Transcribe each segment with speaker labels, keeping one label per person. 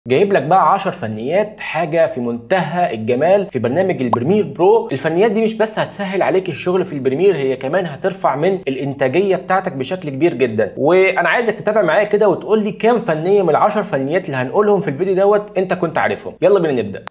Speaker 1: جايب لك بقى 10 فنيات حاجه في منتهى الجمال في برنامج البريمير برو الفنيات دي مش بس هتسهل عليك الشغل في البريمير هي كمان هترفع من الانتاجيه بتاعتك بشكل كبير جدا وانا عايزك تتابع معايا كده وتقول لي كام فنيه من ال10 فنيات اللي هنقولهم في الفيديو دوت انت كنت عارفهم يلا بينا نبدا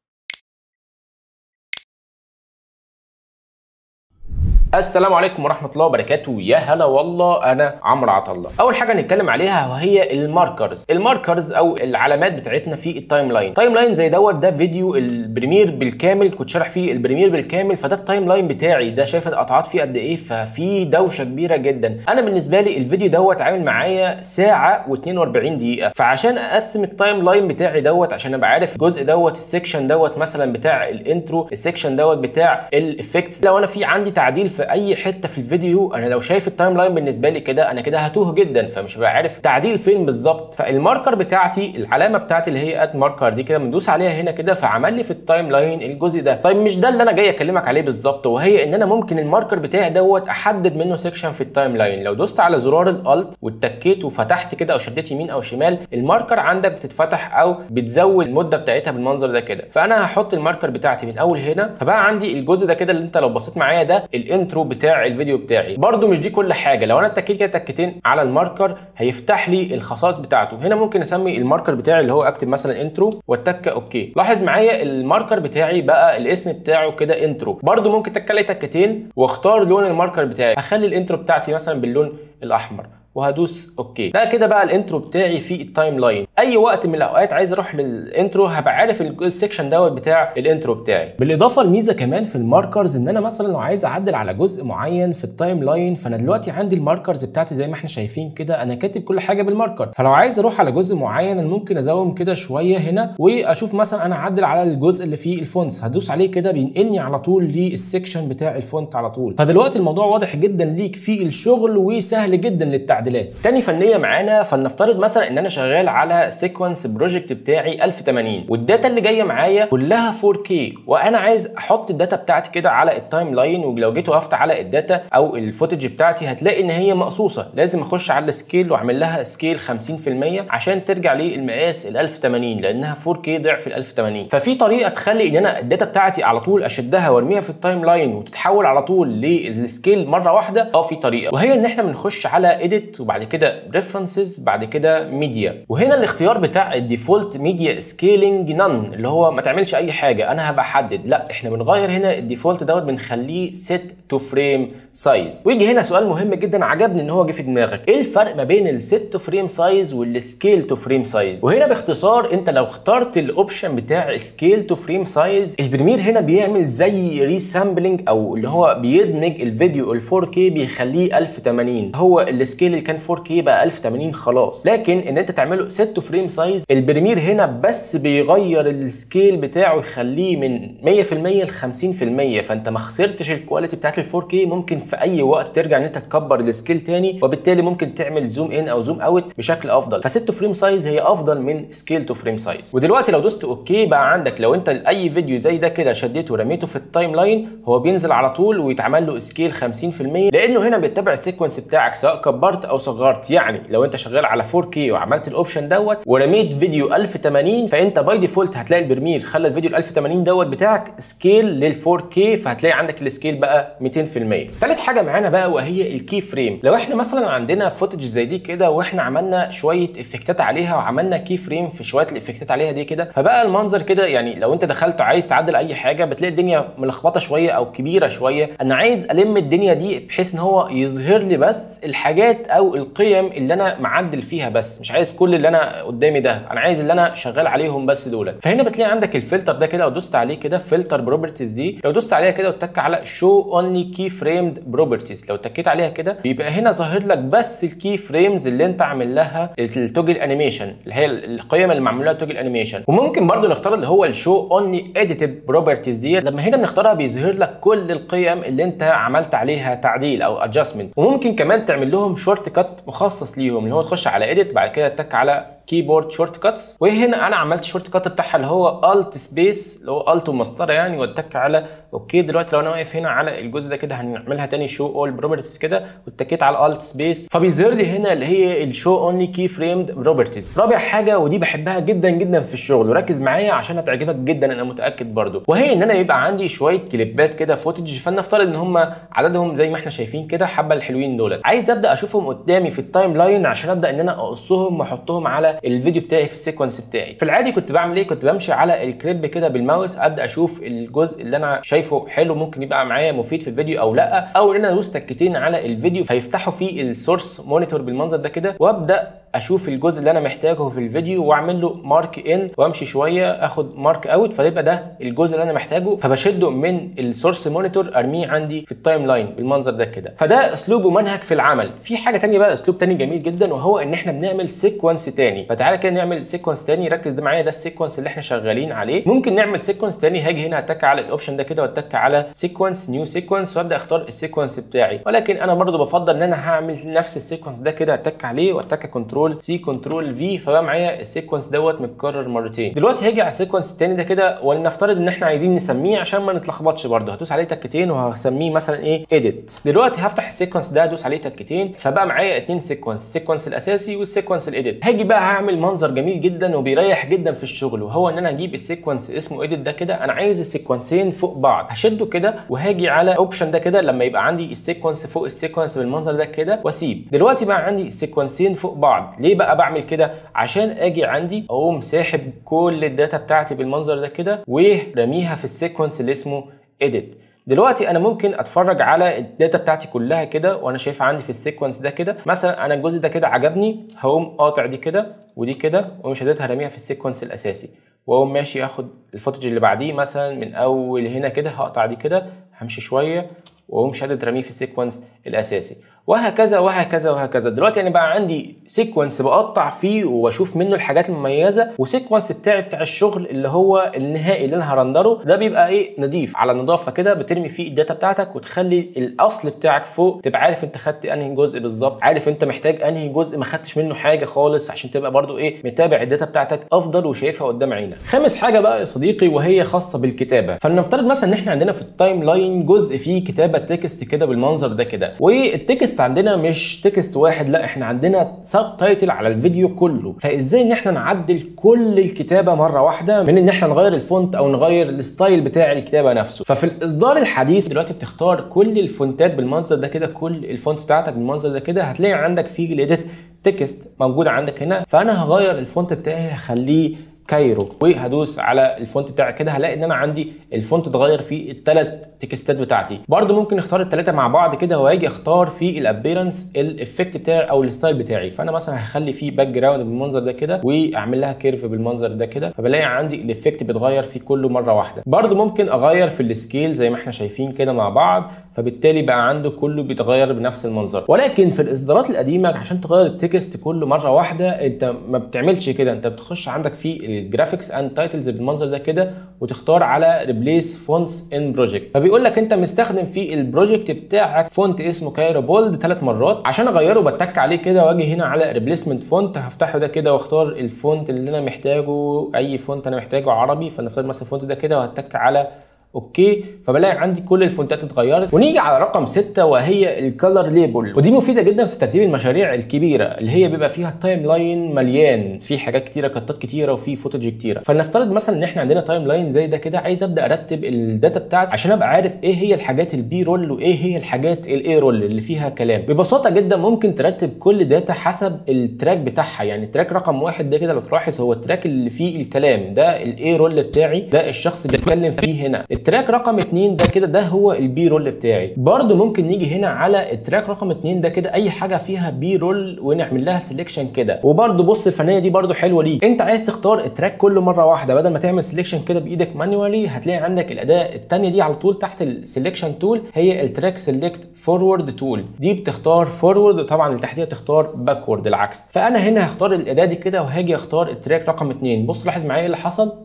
Speaker 1: السلام عليكم ورحمه الله وبركاته يا هلا والله انا عمرو عطله اول حاجه هنتكلم عليها وهي الماركرز الماركرز او العلامات بتاعتنا في التايم لاين تايم لاين زي دوت ده فيديو البريمير بالكامل كنت شارح فيه البريمير بالكامل فده التايم لاين بتاعي ده شايف القطعات فيه قد ايه ففي دوشه كبيره جدا انا بالنسبه لي الفيديو دوت عامل معايا ساعه و42 دقيقه فعشان اقسم التايم لاين بتاعي دوت عشان ابقى عارف الجزء دوت السكشن دوت مثلا بتاع الانترو السكشن دوت بتاع الافكتس لو انا في عندي تعديل في اي حته في الفيديو انا لو شايف التايم لاين بالنسبه لي كده انا كده هتوه جدا فمش هبقى عارف تعديل فين بالظبط فالماركر بتاعتي العلامه بتاعتي اللي هي ات ماركر دي كده بندوس عليها هنا كده فعمل لي في التايم لاين الجزء ده طيب مش ده اللي انا جاي اكلمك عليه بالظبط وهي ان انا ممكن الماركر بتاعي دوت احدد منه سيكشن في التايم لاين لو دوست على زرار الالت واتكيت وفتحت كده او شديت يمين او شمال الماركر عندك بتتفتح او بتزود المده بتاعتها بالمنظر ده كده فانا هحط الماركر بتاعتي من اول هنا فبقى عندي الجزء ده كده اللي انت لو بصيت معايا ده الانترو بتاع الفيديو بتاعي برده مش دي كل حاجه لو انا اتكيت كده تكتين على الماركر هيفتح لي الخصائص بتاعته هنا ممكن اسمي الماركر بتاعي اللي هو اكتب مثلا انترو واتك اوكي لاحظ معايا الماركر بتاعي بقى الاسم بتاعه كده انترو برده ممكن تك عليه تكتين واختار لون الماركر بتاعي هخلي الانترو بتاعتي مثلا باللون الاحمر وهدوس اوكي ده كده بقى الانترو بتاعي في التايم لاين اي وقت من الاوقات عايز اروح للانترو هبقى عارف السكشن دوت بتاع الانترو بتاعي بالاضافه الميزه كمان في الماركرز ان انا مثلا لو عايز اعدل على جزء معين في التايم لاين فانا دلوقتي عندي الماركرز بتاعتي زي ما احنا شايفين كده انا كاتب كل حاجه بالماركر فلو عايز اروح على جزء معين انا ممكن ازوم كده شويه هنا واشوف مثلا انا اعدل على الجزء اللي فيه الفونتس هدوس عليه كده بينقلني على طول للسكشن بتاع الفونت على طول فدلوقتي الموضوع واضح جدا ليك في الشغل وسهل جدا للتعديلات تاني فنيه معانا فلنفترض مثلا ان انا شغال على سيكونس بروجكت بتاعي 1080 والداتا اللي جايه معايا كلها 4K وانا عايز احط الداتا بتاعتي كده على التايم لاين ولو جيت وقفت على الداتا او الفوتج بتاعتي هتلاقي ان هي مقصوصه لازم اخش على السكيل واعمل لها سكيل 50% عشان ترجع للمقاس ال 1080 لانها 4K ضعف ال 1080 ففي طريقه تخلي ان انا الداتا بتاعتي على طول اشدها وارميها في التايم لاين وتتحول على طول للسكيل مره واحده اه في طريقه وهي ان احنا بنخش على ايديت وبعد كده ريفرنسز بعد كده ميديا وهنا الاختيار بتاع الديفولت ميديا سكيلينج نون اللي هو ما تعملش اي حاجه انا هبقى احدد لا احنا بنغير هنا الديفولت دوت بنخليه سيت تو فريم سايز ويجي هنا سؤال مهم جدا عجبني ان هو جه في دماغك ايه الفرق ما بين السيت تو فريم سايز والسكيل تو فريم سايز وهنا باختصار انت لو اخترت الاوبشن بتاع سكيل تو فريم سايز البريمير هنا بيعمل زي ريسامبلنج او اللي هو بيدمج الفيديو ال 4K بيخليه 1080 هو السكيل اللي كان 4K بقى 1080 خلاص لكن ان انت تعمله سيت تو فريم سايز البريمير هنا بس بيغير السكيل بتاعه يخليه من 100% ل 50% فانت ما خسرتش الكواليتي بتاعت ال 4K ممكن في اي وقت ترجع ان انت تكبر السكيل تاني وبالتالي ممكن تعمل زوم ان او زوم اوت بشكل افضل فسيت تو فريم سايز هي افضل من سكيل تو فريم سايز ودلوقتي لو دوست اوكي بقى عندك لو انت اي فيديو زي ده كده شديته ورميته في التايم لاين هو بينزل على طول ويتعمل له سكيل 50% لانه هنا بيتبع السيكونس بتاعك سواء كبرت او صغرت يعني لو انت شغال على 4K وعملت الاوبشن دوت ورميت فيديو 1080 فانت باي ديفولت هتلاقي البرمير خلى الفيديو ال 1080 دوت بتاعك سكيل لل 4K فهتلاقي عندك السكيل بقى 200% ثالث حاجه معانا بقى وهي الكي فريم لو احنا مثلا عندنا فوتج زي دي كده واحنا عملنا شويه افكتات عليها وعملنا كي فريم في شويه الافكتات عليها دي كده فبقى المنظر كده يعني لو انت دخلت عايز تعدل اي حاجه بتلاقي الدنيا ملخبطه شويه او كبيره شويه انا عايز الم الدنيا دي بحيث ان هو يظهر لي بس الحاجات او القيم اللي انا معدل فيها بس مش عايز كل اللي انا قدامي ده انا عايز اللي انا شغال عليهم بس دول فهنا بتلاقي عندك الفلتر ده كده لو دوست عليه كده فلتر بروبرتيز دي لو دوست عليها كده وتك على شو اونلي كي فريمد بروبرتيز لو تكيت عليها كده بيبقى هنا ظاهر لك بس الكي فريمز اللي انت عامل لها التوجل انيميشن اللي هي القيم اللي معمول لها توجل انيميشن وممكن برده نختار اللي هو الشو اونلي اديتد بروبرتيز دي لما هنا بنختارها بيظهر لك كل القيم اللي انت عملت عليها تعديل او ادجستمنت وممكن كمان تعمل لهم شورت كات مخصص ليهم اللي هو تخش على اديت بعد كده تك على كيبورد شورت كاتس وهنا انا عملت شورت كات بتاعها اللي هو الت سبيس اللي هو الت ومسطره يعني واتك على اوكي دلوقتي لو انا واقف هنا على الجزء ده كده هنعملها تاني شو اول بروبرتيز كده واتكيت على الت سبيس فبيظهر لي هنا اللي هي الشو اونلي كي فريمد بروبرتيز رابع حاجه ودي بحبها جدا جدا في الشغل وركز معايا عشان هتعجبك جدا انا متاكد برضو وهي ان انا يبقى عندي شويه كليبات كده فوتج فلنفترض ان هم عددهم زي ما احنا شايفين كده حبه الحلوين دولت عايز ابدا اشوفهم قدامي في التايم لاين عشان ابدا ان انا اقصهم واحطهم على الفيديو بتاعي في السيكونس بتاعي في العادي كنت بعمل ايه كنت بمشي على الكليب كده بالماوس ابدا اشوف الجزء اللي انا شايفه حلو ممكن يبقى معايا مفيد في الفيديو او لا او ان انا ادوس تكتين على الفيديو فيفتحوا فيه السورس مونيتور بالمنظر ده كده وابدا اشوف الجزء اللي انا محتاجه في الفيديو واعمل له مارك ان وامشي شويه اخد مارك اوت فيبقى ده الجزء اللي انا محتاجه فبشده من السورس مونيتور ارميه عندي في التايم لاين بالمنظر ده كده فده اسلوب ومنهج في العمل في حاجه تانية بقى اسلوب تاني جميل جدا وهو ان احنا بنعمل سيكونس تاني فتعالى كده نعمل سيكونس تاني ركز ده معايا ده السيكونس اللي احنا شغالين عليه ممكن نعمل سيكونس تاني هاجي هنا اتك على الاوبشن ده كده واتك على سيكونس نيو سيكونس وابدا اختار السيكونس بتاعي ولكن انا برضو بفضل ان انا هعمل نفس السيكونس ده كده اتك عليه واتك كنترول سي كنترول في فبقى معايا السيكونس دوت متكرر مرتين دلوقتي هاجي على السيكونس التاني ده كده ولنفترض ان احنا عايزين نسميه عشان ما نتلخبطش برضه هدوس عليه تكتين وهسميه مثلا ايه اديت دلوقتي هفتح السيكونس ده ادوس عليه تكتين فبقى معايا اتنين سيكونس السيكونس الاساسي والسيكونس الاديت هاجي بقى هعمل منظر جميل جدا وبيريح جدا في الشغل وهو ان انا اجيب السيكونس اسمه اديت ده كده انا عايز السيكونسين فوق بعض هشده كده وهاجي على اوبشن ده كده لما يبقى عندي السيكونس فوق السيكونس بالمنظر ده كده واسيب دلوقتي بقى عندي السيكونسين فوق بعض ليه بقى بعمل كده عشان اجي عندي اقوم ساحب كل الداتا بتاعتي بالمنظر ده كده ورميها في السيكونس اللي اسمه edit دلوقتي انا ممكن اتفرج على الداتا بتاعتي كلها كده وانا شايف عندي في السيكونس ده كده مثلا انا الجزء ده كده عجبني هقوم قاطع دي كده ودي كده ومش شددها راميها في السيكونس الاساسي واقوم ماشي اخد الفوتج اللي بعديه مثلا من اول هنا كده هقطع دي كده همشي شويه واقوم شادد راميه في السيكونس الاساسي وهكذا وهكذا وهكذا دلوقتي انا بقى عندي سيكونس بقطع فيه واشوف منه الحاجات المميزه وسيكونس بتاعي بتاع الشغل اللي هو النهائي اللي انا هرندره ده بيبقى ايه نضيف على نظافه كده بترمي فيه الداتا بتاعتك وتخلي الاصل بتاعك فوق تبقى عارف انت خدت انهي جزء بالظبط عارف انت محتاج انهي جزء ما خدتش منه حاجه خالص عشان تبقى برضو ايه متابع الداتا بتاعتك افضل وشايفها قدام عينك خامس حاجه بقى يا صديقي وهي خاصه بالكتابه فلنفترض مثلا ان احنا عندنا في التايم لاين جزء فيه كتابه تكست كده بالمنظر ده كده والتكست عندنا مش تكست واحد لا احنا عندنا سب تايتل على الفيديو كله فازاي ان احنا نعدل كل الكتابه مره واحده من ان احنا نغير الفونت او نغير الستايل بتاع الكتابه نفسه ففي الاصدار الحديث دلوقتي بتختار كل الفونتات بالمنظر ده كده كل الفونتس بتاعتك بالمنظر ده كده هتلاقي عندك في الايديت تكست موجود عندك هنا فانا هغير الفونت بتاعي هخليه كايرو وهدوس على الفونت بتاعي كده هلاقي ان انا عندي الفونت اتغير في الثلاث تكستات بتاعتي برده ممكن اختار الثلاثه مع بعض كده واجي اختار في الابيرنس الافكت بتاعي او الستايل بتاعي فانا مثلا هخلي فيه باك جراوند بالمنظر ده كده واعمل لها كيرف بالمنظر ده كده فبلاقي عندي الافكت بيتغير فيه كله مره واحده برده ممكن اغير في السكيل زي ما احنا شايفين كده مع بعض فبالتالي بقى عنده كله بيتغير بنفس المنظر ولكن في الاصدارات القديمه عشان تغير التكست كله مره واحده انت ما بتعملش كده انت بتخش عندك في الجرافيكس اند تايتلز بالمنظر ده كده وتختار على ريبليس فونتس ان بروجكت فبيقول لك انت مستخدم في البروجكت بتاعك فونت اسمه كايرو بولد ثلاث مرات عشان اغيره بتك عليه كده واجي هنا على ريبليسمنت فونت هفتحه ده كده واختار الفونت اللي انا محتاجه اي فونت انا محتاجه عربي فنفترض مثلا الفونت ده كده وهتك على اوكي فبلاقي عندي كل الفونتات اتغيرت ونيجي على رقم 6 وهي الكالر ليبل ودي مفيده جدا في ترتيب المشاريع الكبيره اللي هي بيبقى فيها التايم لاين مليان في حاجات كتيره كتات كتيره وفي فوتج كتيره فلنفترض مثلا ان احنا عندنا تايم لاين زي ده كده عايز ابدا ارتب الداتا بتاعتي عشان ابقى عارف ايه هي الحاجات البي رول وايه هي الحاجات الاي رول اللي فيها كلام ببساطه جدا ممكن ترتب كل داتا حسب التراك بتاعها يعني التراك رقم واحد ده كده لو تلاحظ هو التراك اللي فيه الكلام ده الاي رول بتاعي ده الشخص اللي بيتكلم فيه هنا التراك رقم 2 2 ده كده ده هو البي رول بتاعي برده ممكن نيجي هنا على التراك رقم 2 ده كده اي حاجه فيها بي رول ونعمل لها سيلكشن كده وبرده بص الفنيه دي برده حلوه ليك انت عايز تختار التراك كله مره واحده بدل ما تعمل سيلكشن كده بايدك مانوالي هتلاقي عندك الاداه الثانيه دي على طول تحت السيلكشن تول هي التراك سيلكت فورورد تول دي بتختار فورورد وطبعا اللي تحتيها تختار باكورد العكس فانا هنا هختار الاداه دي كده وهاجي اختار التراك رقم 2 بص لاحظ معايا ايه اللي حصل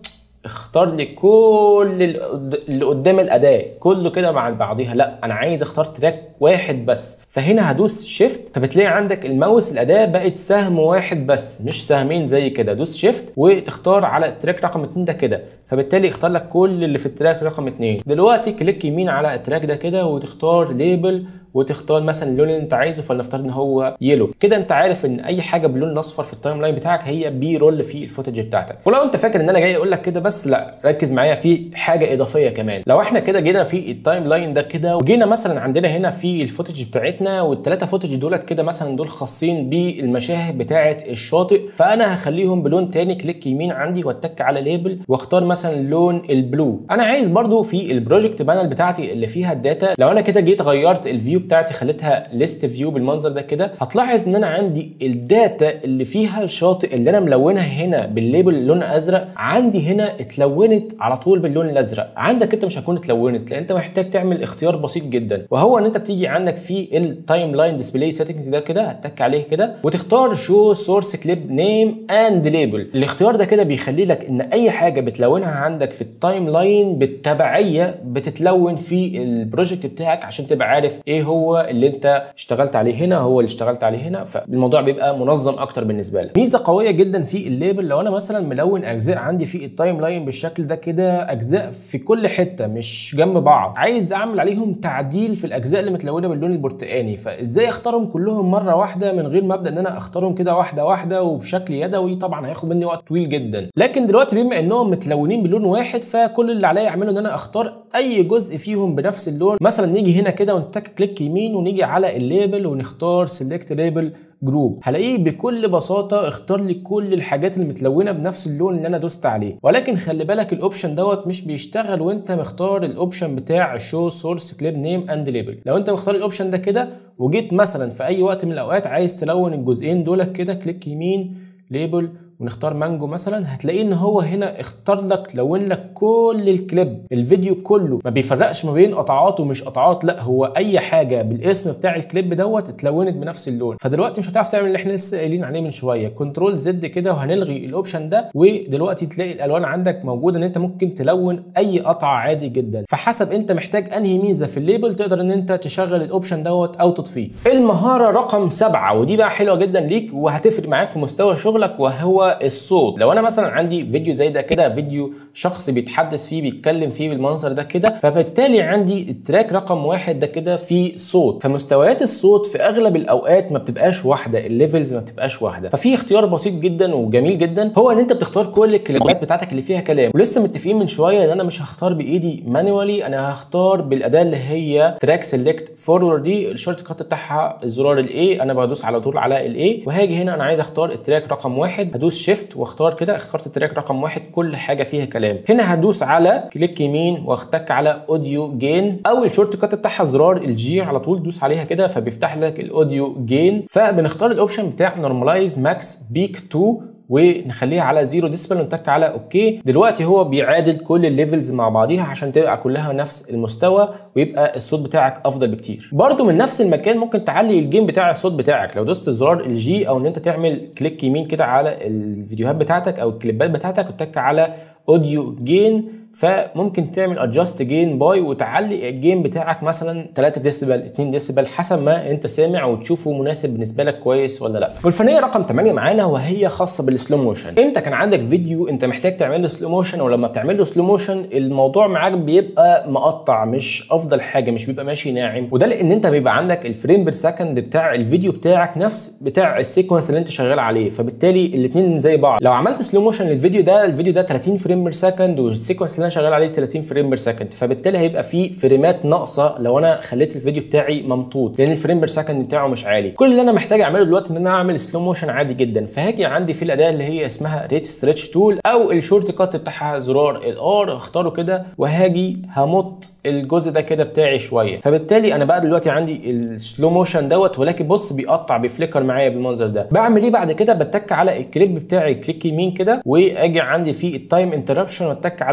Speaker 1: اختار لي كل اللي قدام الاداه كله كده مع بعضيها لا انا عايز اختار تراك واحد بس فهنا هدوس شيفت فبتلاقي عندك الماوس الاداه بقت سهم واحد بس مش سهمين زي كده دوس شيفت وتختار على التراك رقم 2 ده كده فبالتالي اختار لك كل اللي في التراك رقم 2 دلوقتي كليك يمين على التراك ده كده وتختار ليبل وتختار مثلا اللون اللي انت عايزه فلنفترض ان هو يلو كده انت عارف ان اي حاجه باللون الاصفر في التايم لاين بتاعك هي بي رول في الفوتج بتاعتك ولو انت فاكر ان انا جاي اقول لك كده بس لا ركز معايا في حاجه اضافيه كمان لو احنا كده جينا في التايم لاين ده كده وجينا مثلا عندنا هنا في الفوتج بتاعتنا والثلاثه فوتج دولت كده مثلا دول خاصين بالمشاهد بتاعه الشاطئ فانا هخليهم بلون تاني كليك يمين عندي واتك على ليبل واختار مثلا لون البلو انا عايز برضو في البروجكت بانل بتاعتي اللي فيها الداتا لو انا كده جيت غيرت الفيو بتاعتي خليتها ليست فيو بالمنظر ده كده هتلاحظ ان انا عندي الداتا اللي فيها الشاطئ اللي انا ملونها هنا بالليبل لون ازرق عندي هنا اتلونت على طول باللون الازرق عندك انت مش هتكون اتلونت لان انت محتاج تعمل اختيار بسيط جدا وهو ان انت بتيجي عندك في التايم لاين ديسبلاي سيتنجز ده كده هتك عليه كده وتختار شو سورس كليب نيم اند ليبل الاختيار ده كده بيخلي لك ان اي حاجه بتلونها عندك في التايم لاين بالتبعيه بتتلون في البروجكت بتاعك عشان تبقى عارف ايه هو اللي انت اشتغلت عليه هنا هو اللي اشتغلت عليه هنا فالموضوع بيبقى منظم اكتر بالنسبه لك ميزه قويه جدا في الليبل لو انا مثلا ملون اجزاء عندي في التايم لاين بالشكل ده كده اجزاء في كل حته مش جنب بعض عايز اعمل عليهم تعديل في الاجزاء اللي متلونه باللون البرتقاني فازاي اختارهم كلهم مره واحده من غير ما ابدا ان انا اختارهم كده واحده واحده وبشكل يدوي طبعا هياخد مني وقت طويل جدا لكن دلوقتي بما انهم متلونين بلون واحد فكل اللي عليا اعمله ان انا اختار اي جزء فيهم بنفس اللون مثلا نيجي هنا كده ونتك كليك يمين ونيجي على الليبل ونختار سيلكت ليبل جروب هلاقيه بكل بساطه اختار لي كل الحاجات المتلونه بنفس اللون اللي انا دوست عليه ولكن خلي بالك الاوبشن دوت مش بيشتغل وانت مختار الاوبشن بتاع شو سورس كليب نيم اند ليبل لو انت مختار الاوبشن ده كده وجيت مثلا في اي وقت من الاوقات عايز تلون الجزئين دولت كده كليك يمين ليبل ونختار مانجو مثلا هتلاقيه ان هو هنا اختار لك لون لك كل الكليب الفيديو كله ما بيفرقش ما بين قطعات ومش قطعات لا هو اي حاجه بالاسم بتاع الكليب دوت اتلونت بنفس اللون فدلوقتي مش هتعرف تعمل اللي احنا لسه قايلين عليه من شويه كنترول زد كده وهنلغي الاوبشن ده ودلوقتي تلاقي الالوان عندك موجوده ان انت ممكن تلون اي قطعه عادي جدا فحسب انت محتاج انهي ميزه في الليبل تقدر ان انت تشغل الاوبشن دوت او تطفيه المهاره رقم سبعة ودي بقى حلوه جدا ليك وهتفرق معاك في مستوى شغلك وهو الصوت لو انا مثلا عندي فيديو زي ده كده فيديو شخص بيتحدث فيه بيتكلم فيه بالمنظر ده كده فبالتالي عندي التراك رقم واحد ده كده فيه صوت فمستويات الصوت في اغلب الاوقات ما بتبقاش واحده الليفلز ما بتبقاش واحده ففي اختيار بسيط جدا وجميل جدا هو ان انت بتختار كل الكلمات بتاعتك اللي فيها كلام ولسه متفقين من شويه ان انا مش هختار بايدي مانوالي انا هختار بالاداه اللي هي تراك سيلكت فورورد دي الشورت كات بتاعها الزرار الاي انا بدوس على طول على الاي وهاجي هنا انا عايز اختار التراك رقم واحد هدوس شيفت واختار كده اخترت التراك رقم واحد كل حاجه فيها كلام هنا هدوس على كليك يمين واختك على اوديو جين او الشورت كات بتاعها زرار الجي على طول دوس عليها كده فبيفتح لك الاوديو جين فبنختار الاوبشن بتاع نورماليز ماكس بيك 2 ونخليها على زيرو ديسبل ونتك على اوكي دلوقتي هو بيعادل كل الليفلز مع بعضيها عشان تبقى كلها نفس المستوى ويبقى الصوت بتاعك افضل بكتير برضو من نفس المكان ممكن تعلي الجيم بتاع الصوت بتاعك لو دوست زرار الجي او ان انت تعمل كليك يمين كده على الفيديوهات بتاعتك او الكليبات بتاعتك وتك على اوديو جين فممكن تعمل ادجاست جين باي وتعلي الجين بتاعك مثلا 3 ديسبل 2 ديسبل حسب ما انت سامع وتشوفه مناسب بالنسبه لك كويس ولا لا والفنيه رقم 8 معانا وهي خاصه بالسلو موشن انت كان عندك فيديو انت محتاج تعمل له سلو موشن ولما بتعمل له سلو موشن الموضوع معاك بيبقى مقطع مش افضل حاجه مش بيبقى ماشي ناعم وده لان انت بيبقى عندك الفريم بير سكند بتاع الفيديو بتاعك نفس بتاع السيكونس اللي انت شغال عليه فبالتالي الاثنين زي بعض لو عملت سلو موشن للفيديو ده الفيديو ده 30 فريم بير سكند والسيكونس اللي انا شغال عليه 30 فريم بير سكند فبالتالي هيبقى في فريمات ناقصه لو انا خليت الفيديو بتاعي ممطوط لان الفريم بير سكند بتاعه مش عالي كل اللي انا محتاج اعمله دلوقتي ان انا اعمل سلو موشن عادي جدا فهاجي عندي في الاداه اللي هي اسمها ريت ستريتش تول او الشورت كات بتاعها زرار الار اختاره كده وهاجي همط الجزء ده كده بتاعي شويه فبالتالي انا بقى دلوقتي عندي السلو موشن دوت ولكن بص بيقطع بيفليكر معايا بالمنظر ده بعمل ايه بعد كده بتك على الكليب بتاعي كليك يمين كده واجي عندي في التايم انتربشن واتك على اوبتيكال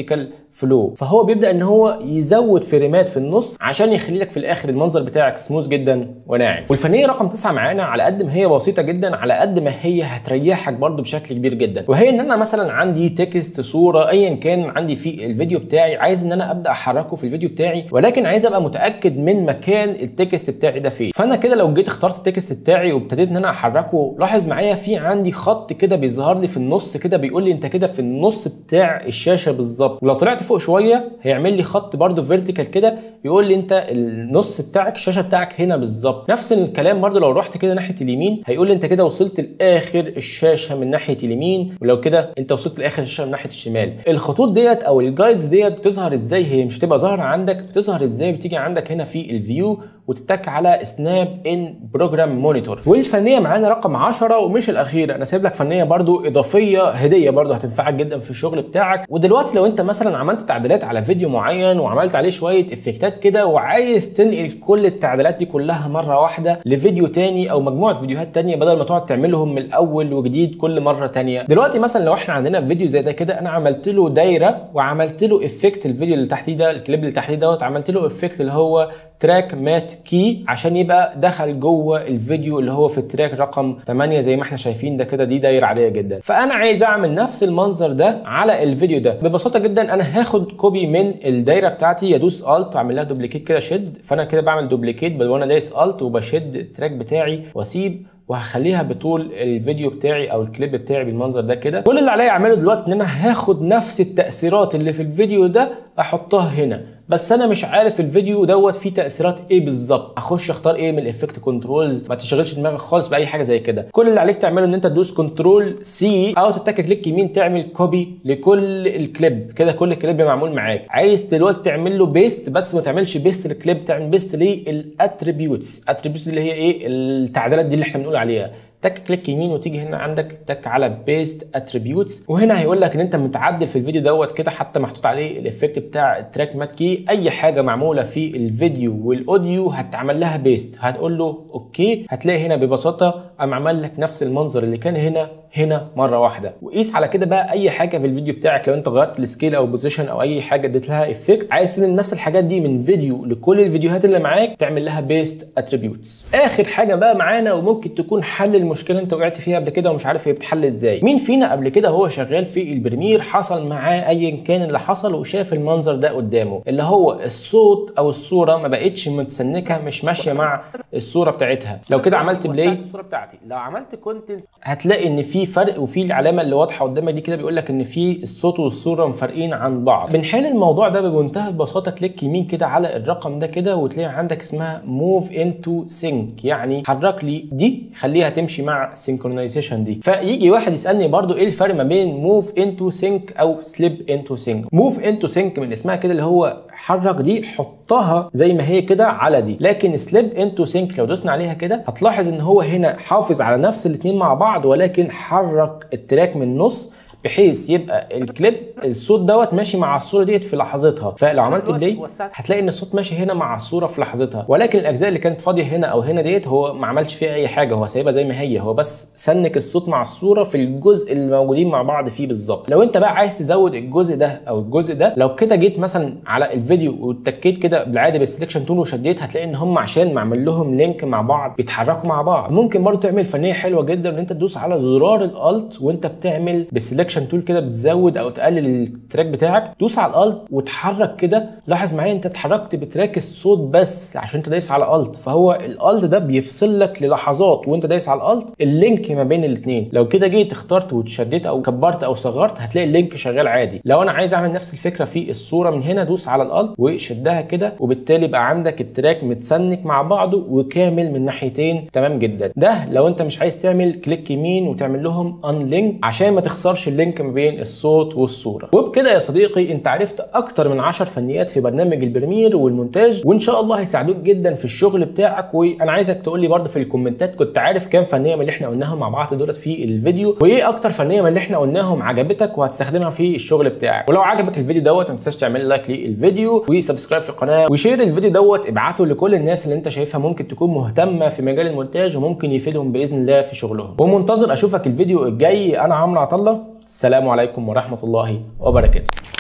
Speaker 1: فيرتيكال فلو فهو بيبدا ان هو يزود فريمات في النص عشان يخلي لك في الاخر المنظر بتاعك سموث جدا وناعم والفنيه رقم تسعة معانا على قد ما هي بسيطه جدا على قد ما هي هتريحك برده بشكل كبير جدا وهي ان انا مثلا عندي تكست صوره ايا كان عندي في الفيديو بتاعي عايز ان انا ابدا احركه في الفيديو بتاعي ولكن عايز ابقى متاكد من مكان التكست بتاعي ده فين فانا كده لو جيت اخترت التكست بتاعي وابتديت ان انا احركه لاحظ معايا في عندي خط كده بيظهر لي في النص كده بيقول لي انت كده في النص بتاع الشاشه بالظبط ولو طلعت فوق شويه هيعمل لي خط برده فيرتيكال كده يقول لي انت النص بتاعك الشاشه بتاعك هنا بالظبط نفس الكلام برده لو رحت كده ناحيه اليمين هيقول لي انت كده وصلت لاخر الشاشه من ناحيه اليمين ولو كده انت وصلت لاخر الشاشه من ناحيه الشمال الخطوط ديت او الجايدز ديت بتظهر ازاي هي مش هتبقى ظاهره عندك بتظهر ازاي بتيجي عندك هنا في الفيو وتتك على سناب ان بروجرام مونيتور والفنيه معانا رقم 10 ومش الاخيره انا سايب لك فنيه برده اضافيه هديه برده هتنفعك جدا في الشغل بتاعك ودلوقتي لو انت مثلا عملت تعديلات على فيديو معين وعملت عليه شويه افكتات كده وعايز تنقل كل التعديلات دي كلها مره واحده لفيديو تاني او مجموعه فيديوهات تانية بدل ما تقعد تعملهم من الاول وجديد كل مره تانية دلوقتي مثلا لو احنا عندنا فيديو زي ده كده انا عملت له دايره وعملت له افكت الفيديو اللي تحتيه ده الكليب اللي تحتيه دوت عملت له افكت اللي هو تراك مات كي عشان يبقى دخل جوه الفيديو اللي هو في التراك رقم 8 زي ما احنا شايفين ده كده دي دايره عاديه جدا فانا عايز اعمل نفس المنظر ده على الفيديو ده ببساطه جدا انا هاخد كوبي من الدايره بتاعتي يدوس الت واعمل لها دوبليكيت كده شد فانا كده بعمل دوبليكيت وانا دايس الت وبشد التراك بتاعي واسيب وهخليها بطول الفيديو بتاعي او الكليب بتاعي بالمنظر ده كده كل اللي عليا اعمله دلوقتي ان انا هاخد نفس التاثيرات اللي في الفيديو ده احطها هنا بس انا مش عارف الفيديو دوت فيه تاثيرات ايه بالظبط اخش اختار ايه من الافكت كنترولز ما تشغلش دماغك خالص باي حاجه زي كده كل اللي عليك تعمله ان انت تدوس كنترول سي او تتك كليك يمين تعمل كوبي لكل الكليب كده كل كليب معمول معاك عايز دلوقتي تعمل له بيست بس ما تعملش بيست للكليب تعمل بيست للاتريبيوتس اتريبيوتس اللي هي ايه التعديلات دي اللي احنا بنقول عليها تك كليك يمين وتيجي هنا عندك تك على بيست اتريبيوتس وهنا هيقول لك ان انت متعدل في الفيديو دوت كده حتى محطوط عليه الافكت بتاع التراك مات كي اي حاجه معموله في الفيديو والاوديو هتعمل لها بيست هتقول له اوكي هتلاقي هنا ببساطه قام عمل لك نفس المنظر اللي كان هنا هنا مره واحده وقيس على كده بقى اي حاجه في الفيديو بتاعك لو انت غيرت السكيل او بوزيشن او اي حاجه اديت لها افكت عايز تنقل نفس الحاجات دي من فيديو لكل الفيديوهات اللي معاك تعمل لها بيست اتريبيوتس اخر حاجه بقى معانا وممكن تكون حل المشكله انت وقعت فيها قبل كده ومش عارف هي بتحل ازاي مين فينا قبل كده هو شغال في البريمير حصل معاه ايا كان اللي حصل وشاف المنظر ده قدامه اللي هو الصوت او الصوره ما بقتش متسنكه مش ماشيه مع الصوره بتاعتها لو كده عملت بلاي الصوره بتاعتي لو عملت كونتنت هتلاقي ان في فرق وفي العلامه اللي واضحه قدامك دي كده بيقول لك ان في الصوت والصوره مفرقين عن بعض بنحل الموضوع ده بمنتهى البساطه كليك يمين كده على الرقم ده كده وتلاقي عندك اسمها موف انتو سينك يعني حرك لي دي خليها تمشي مع سينكرونايزيشن دي فيجي واحد يسالني برضو ايه الفرق ما بين موف انتو سينك او سليب انتو سينك موف انتو سينك من اسمها كده اللي هو حرك دي حطها زي ما هي كده على دي لكن سليب انتو سينك لو دوسنا عليها كده هتلاحظ ان هو هنا حافظ على نفس الاثنين مع بعض ولكن حرك التراك من النص بحيث يبقى الكليب الصوت دوت ماشي مع الصوره ديت في لحظتها فلو عملت بلاي هتلاقي ان الصوت ماشي هنا مع الصوره في لحظتها ولكن الاجزاء اللي كانت فاضيه هنا او هنا ديت هو ما عملش فيها اي حاجه هو سايبها زي ما هي هو بس سنك الصوت مع الصوره في الجزء اللي موجودين مع بعض فيه بالظبط لو انت بقى عايز تزود الجزء ده او الجزء ده لو كده جيت مثلا على الفيديو واتكيت كده بالعاده بالسلكشن تول وشديت هتلاقي ان هم عشان معمل لهم لينك مع بعض بيتحركوا مع بعض ممكن برضه تعمل فنيه حلوه جدا ان انت تدوس على زرار الالت وانت بتعمل بالسلكشن تول كده بتزود تزود او تقلل التراك بتاعك دوس على الالت وتحرك كده لاحظ معايا انت اتحركت بتراك الصوت بس عشان انت دايس على الت فهو الالت ده بيفصل لك للحظات وانت دايس على الالت اللينك ما بين الاثنين لو كده جيت اخترت وتشديت او كبرت او صغرت هتلاقي اللينك شغال عادي لو انا عايز اعمل نفس الفكره في الصوره من هنا دوس على الالت وشدها كده وبالتالي بقى عندك التراك متسنك مع بعضه وكامل من ناحيتين تمام جدا ده لو انت مش عايز تعمل كليك يمين وتعمل لهم ان لينك عشان ما تخسرش اللينك ما بين الصوت والصوره وبكده يا صديقي انت عرفت اكتر من 10 فنيات في برنامج البريمير والمونتاج وان شاء الله هيساعدوك جدا في الشغل بتاعك وانا عايزك تقول لي برده في الكومنتات كنت عارف كام فنيه من اللي احنا قلناهم مع بعض دولت في الفيديو وايه اكتر فنيه من اللي احنا قلناهم عجبتك وهتستخدمها في الشغل بتاعك ولو عجبك الفيديو دوت ما تنساش تعمل لايك للفيديو وسبسكرايب في القناه وشير الفيديو دوت ابعته لكل الناس اللي انت شايفها ممكن تكون مهتمه في مجال المونتاج وممكن يفيدهم باذن الله في شغلهم ومنتظر اشوفك الفيديو الجاي انا عمرو عطله السلام عليكم ورحمه الله وبركاته